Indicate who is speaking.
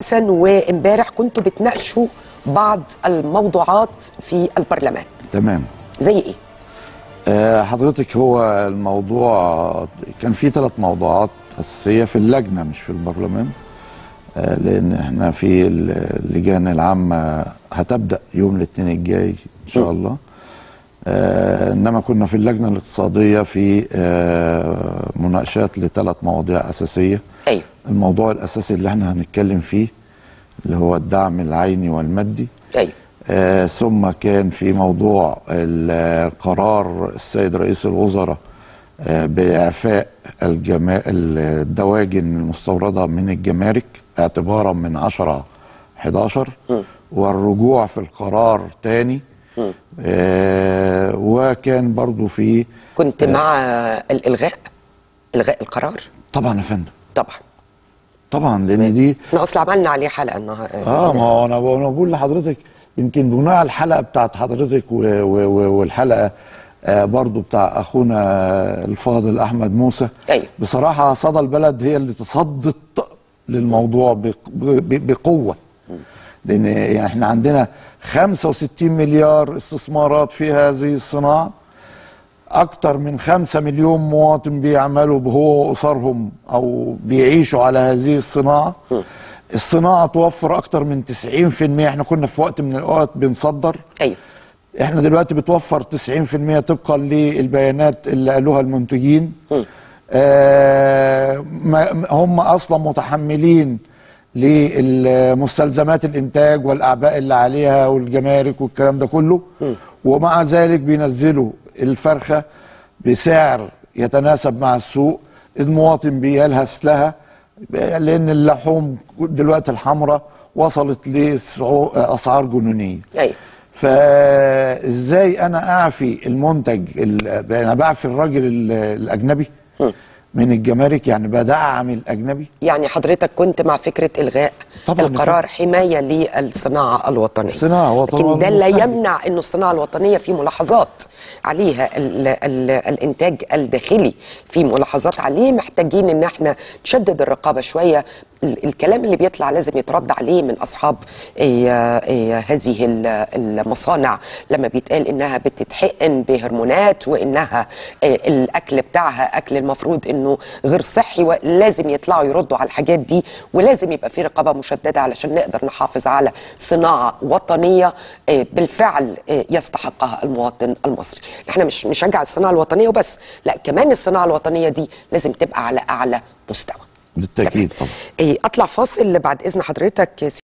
Speaker 1: حسن وامبارح كنتوا بتناقشوا بعض الموضوعات في البرلمان
Speaker 2: تمام
Speaker 1: زي ايه؟
Speaker 2: آه، حضرتك هو الموضوع كان في ثلاث موضوعات أساسية في اللجنة مش في البرلمان آه، لأن احنا في اللجان العامة هتبدأ يوم الاثنين الجاي إن شاء الله آه، إنما كنا في اللجنة الاقتصادية في آه، مناقشات لثلاث مواضيع أساسية
Speaker 1: ايوه
Speaker 2: الموضوع الأساسي اللي احنا هنتكلم فيه اللي هو الدعم العيني والمادي
Speaker 1: ايوه
Speaker 2: آه، ثم كان في موضوع القرار السيد رئيس الوزراء آه، بإعفاء الجما... الدواجن المستوردة من الجمارك اعتبارا من 10 11 والرجوع في القرار تاني آه، وكان برضو في
Speaker 1: كنت مع الالغاء الغاء القرار
Speaker 2: طبعا يا فندم
Speaker 1: طبعا
Speaker 2: طبعا لان دي
Speaker 1: احنا اصلا عملنا عليه حلقه النهارده
Speaker 2: اه ما هو انا انا بقول لحضرتك يمكن بناء على الحلقه بتاعت حضرتك و و و والحلقه آه برضو بتاع اخونا الفاضل احمد موسى
Speaker 1: أيوة.
Speaker 2: بصراحه صدى البلد هي اللي تصدت للموضوع بق- ب- بقوه لان يعني احنا عندنا 65 مليار استثمارات في هذه الصناعه أكتر من خمسة مليون مواطن بيعملوا هو وأسرهم أو بيعيشوا على هذه الصناعة الصناعة توفر أكتر من 90% احنا كنا في وقت من الأوقات بنصدر
Speaker 1: ايوه
Speaker 2: احنا دلوقتي بتوفر 90% طبقا للبيانات اللي قالوها المنتجين آه ما- هم اصلا متحملين لمستلزمات الانتاج والاعباء اللي عليها والجمارك والكلام ده كله ومع ذلك بينزلوا الفرخه بسعر يتناسب مع السوق المواطن بيلهث لها لان اللحوم دلوقتي الحمراء وصلت لاسعار جنونيه
Speaker 1: ايوه
Speaker 2: فازاي انا اعفي المنتج ال- انا بعفي الراجل ال- الاجنبي من الجمارك يعني بدعم الاجنبي
Speaker 1: يعني حضرتك كنت مع فكره الغاء
Speaker 2: طبعاً
Speaker 1: القرار حمايه للصناعه الوطنيه
Speaker 2: الصناعة الوطنية
Speaker 1: لكن ده لا
Speaker 2: والمستهلك.
Speaker 1: يمنع انه الصناعه الوطنيه في ملاحظات عليها ال ال الانتاج الداخلي في ملاحظات عليه محتاجين ان احنا نشدد الرقابه شويه ال- الكلام اللي بيطلع لازم يترد عليه من اصحاب إيه إيه هذه ال- المصانع لما بيتقال انها بتتحقن بهرمونات وانها إيه الاكل بتاعها اكل المفروض انه غير صحي ولازم يطلعوا يردوا على الحاجات دي ولازم يبقى في رقابه مشدده علشان نقدر نحافظ على صناعه وطنيه إيه بالفعل إيه يستحقها المواطن المصري احنا مش نشجع الصناعه الوطنيه وبس لا كمان الصناعه الوطنيه دي لازم تبقى على اعلى مستوى
Speaker 2: بالتاكيد طبعا
Speaker 1: إيه اطلع فاصل بعد اذن حضرتك يا